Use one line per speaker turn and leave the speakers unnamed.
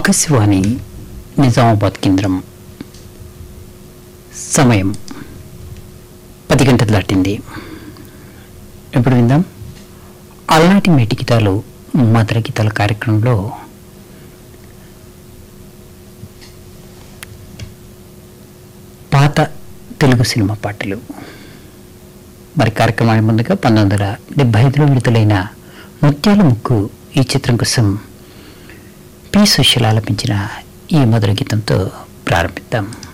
ఆకాశవాణి నిజామాబాద్ కేంద్రం సమయం పది గంటలు దాటింది ఇప్పుడు విందాం అలనాటి మేటి గీతాలు మధుర గీతాల కార్యక్రమంలో పాత తెలుగు సినిమా పాటలు మరి కార్యక్రమానికి ముందుగా పంతొమ్మిది వందల డెబ్బై ఐదులో విడుదలైన ముత్యాల ముక్కు ఈ చిత్రం కోసం పి సుశీల ఆలపించిన ఈ మధుర గీతంతో ప్రారంభిద్దాం